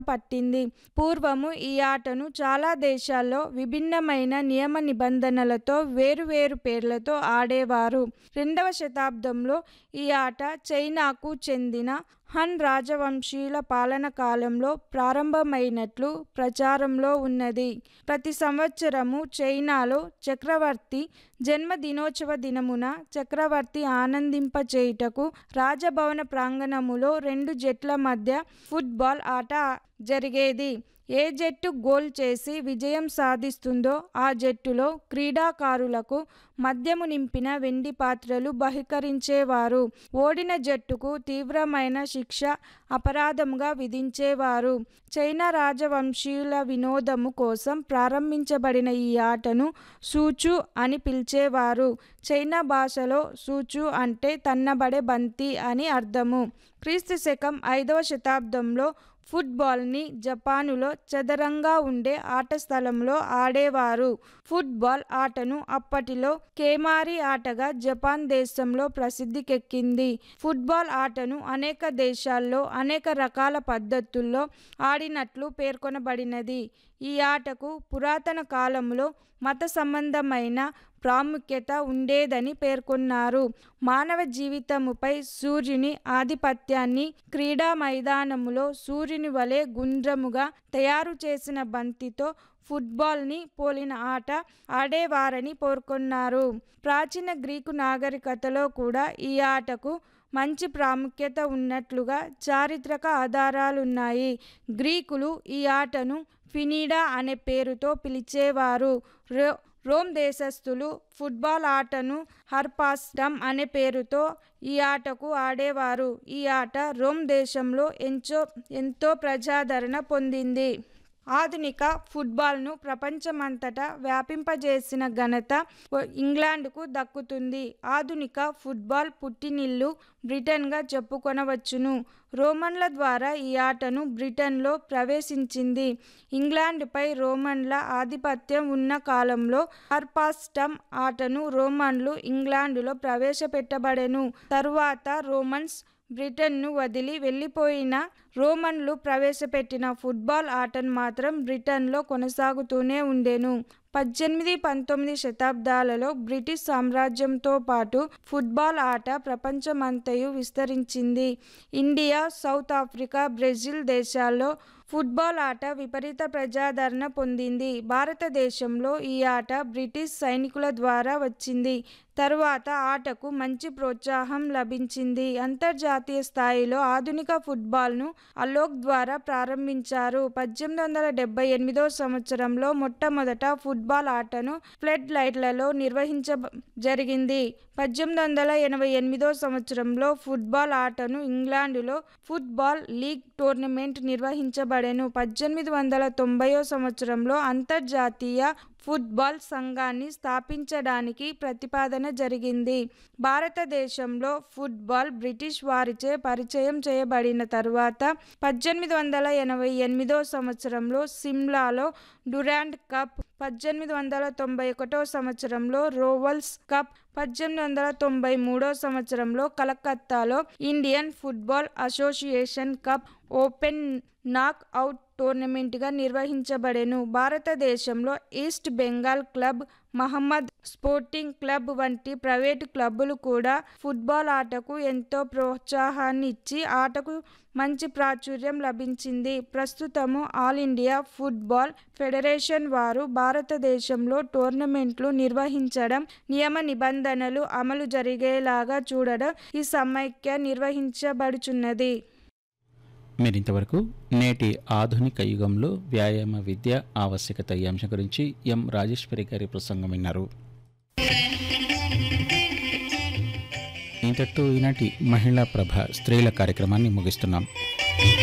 పట్టింది పూర్వము ఈ ఆటను చాలా దేశాల్లో విభిన్నమైన నియమ నిబంధనలతో వేరువేరు పేర్లతో ఆడేవారు రెండవ శతాబ్దంలో ఈ ఆట చైనాకు చెందిన హన్ రాజవంశీయుల పాలన కాలంలో ప్రారంభమైనట్లు ప్రచారంలో ఉన్నది ప్రతి సంవత్సరము చైనాలో చక్రవర్తి జన్మదినోత్సవ దినమున చక్రవర్తి ఆనందింపచేయుటకు రాజభవన ప్రాంగణములో రెండు జట్ల మధ్య ఫుట్బాల్ ఆట జరిగేది ఏ జట్టు గోల్ చేసి విజయం సాధిస్తుందో ఆ జట్టులో క్రీడాకారులకు మద్యము నింపిన వెండి పాత్రలు బహికరించేవారు ఓడిన జట్టుకు తీవ్రమైన శిక్ష అపరాధముగా విధించేవారు చైనా రాజవంశీయుల వినోదము కోసం ప్రారంభించబడిన ఈ ఆటను సూచు అని పిలిచేవారు చైనా భాషలో సూచు అంటే తన్నబడే బంతి అని అర్థము క్రీస్తు శకం ఐదవ శతాబ్దంలో ఫుట్బాల్ని జపానులో చదరంగా ఉండే ఆట స్థలంలో ఆడేవారు ఫుట్బాల్ ఆటను అప్పటిలో కేమారి ఆటగా జపాన్ దేశంలో ప్రసిద్ధికెక్కింది ఫుట్బాల్ ఆటను అనేక దేశాల్లో అనేక రకాల పద్ధతుల్లో ఆడినట్లు పేర్కొనబడినది ఈ ఆటకు పురాతన కాలంలో మత సంబంధమైన ప్రాముఖ్యత ఉండేదని పేర్కొన్నారు మానవ జీవితముపై సూర్యుని ఆధిపత్యాన్ని క్రీడా మైదానములో సూర్యుని వలె గుండ్రముగా తయారు చేసిన బంతితో ఫుట్బాల్ని పోలిన ఆట ఆడేవారని పేర్కొన్నారు ప్రాచీన గ్రీకు నాగరికతలో కూడా ఈ ఆటకు మంచి ప్రాముఖ్యత ఉన్నట్లుగా చారిత్రక ఆధారాలున్నాయి గ్రీకులు ఈ ఆటను ఫినిడా అనే పేరుతో పిలిచేవారు రో రోమ్ దేశస్థులు ఫుట్బాల్ ఆటను హర్పాస్టమ్ అనే పేరుతో ఈ ఆటకు ఆడేవారు ఈ ఆట రోమ్ దేశంలో ఎంచో ఎంతో ప్రజాదరణ పొందింది ఆధునిక ఫుట్బాల్ను ప్రపంచమంతటా వ్యాపింపజేసిన ఘనత ఇంగ్లాండ్కు దక్కుతుంది ఆధునిక ఫుట్బాల్ పుట్టినిల్లు బ్రిటన్గా చెప్పుకొనవచ్చును రోమన్ల ద్వారా ఈ ఆటను బ్రిటన్లో ప్రవేశించింది ఇంగ్లాండ్పై రోమన్ల ఆధిపత్యం ఉన్న కాలంలో హర్పాస్టమ్ ఆటను రోమన్లు ఇంగ్లాండులో ప్రవేశపెట్టబడెను తరువాత రోమన్స్ బ్రిటన్ను వదిలి వెళ్ళిపోయిన రోమన్లు ప్రవేశపెట్టిన ఫుట్బాల్ ఆటను మాత్రం బ్రిటన్లో కొనసాగుతూనే ఉండెను పద్దెనిమిది పంతొమ్మిది శతాబ్దాలలో బ్రిటిష్ సామ్రాజ్యంతో పాటు ఫుట్బాల్ ఆట ప్రపంచమంతయు విస్తరించింది ఇండియా సౌత్ ఆఫ్రికా బ్రెజిల్ దేశాల్లో ఫుట్బాల్ ఆట విపరీత ప్రజాదరణ పొందింది భారతదేశంలో ఈ ఆట బ్రిటిష్ సైనికుల ద్వారా వచ్చింది తరువాత ఆటకు మంచి ప్రోత్సాహం లభించింది అంతర్జాతీయ స్థాయిలో ఆధునిక ఫుట్బాల్ను అలోక్ ద్వారా ప్రారంభించారు పద్దెనిమిది వందల డెబ్బై ఎనిమిదో సంవత్సరంలో మొట్టమొదట ఫుట్బాల్ ఆటను ఫ్లడ్ లైట్లలో నిర్వహించ జరిగింది పద్దెనిమిది వందల ఎనభై ఎనిమిదో సంవత్సరంలో ఫుట్బాల్ ఆటను ఇంగ్లాండులో ఫుట్బాల్ లీగ్ టోర్నమెంట్ నిర్వహించబడెను పద్దెనిమిది వందల తొంభైో సంవత్సరంలో అంతర్జాతీయ ఫుట్బాల్ సంఘాన్ని స్థాపించడానికి ప్రతిపాదన జరిగింది భారతదేశంలో ఫుట్బాల్ బ్రిటిష్ వారిచే పరిచయం చేయబడిన తరువాత పద్దెనిమిది వందల ఎనభై ఎనిమిదో సంవత్సరంలో సిమ్లాలో డురాండ్ కప్ పద్దెనిమిది వందల తొంభై ఒకటో సంవత్సరంలో రోవల్స్ కప్ పద్దెనిమిది వందల తొంభై మూడో సంవత్సరంలో కలకత్తాలో Indian football association cup open knock out టోర్నమెంట్గా నిర్వహించబడెను భారతదేశంలో East Bengal club Mohammed sporting club వంటి ప్రైవేటు క్లబ్బులు కూడా ఫుట్బాల్ ఆటకు ఎంతో ప్రోత్సాహాన్ని ఇచ్చి ఆటకు మంచి ప్రాచుర్యం లభించింది ప్రస్తుతము ఆల్ ఇండియా ఫుట్బాల్ ఫెడరేషన్ వారు భారతదేశంలో టోర్నమెంట్లు నిర్వహించడం నియమ నిబంధనలు అమలు జరిగేలాగా చూడడం ఈ సమైక్య నిర్వహించబడుచున్నది మీరింతవరకు నేటి ఆధునిక యుగంలో వ్యాయామ విద్య ఆవశ్యకత ఈ అంశం గురించి ఎం రాజేశ్వరి గారి ప్రసంగం విన్నారు ఇంతటితో ఈనాటి మహిళా ప్రభ స్త్రీల కార్యక్రమాన్ని ముగిస్తున్నాం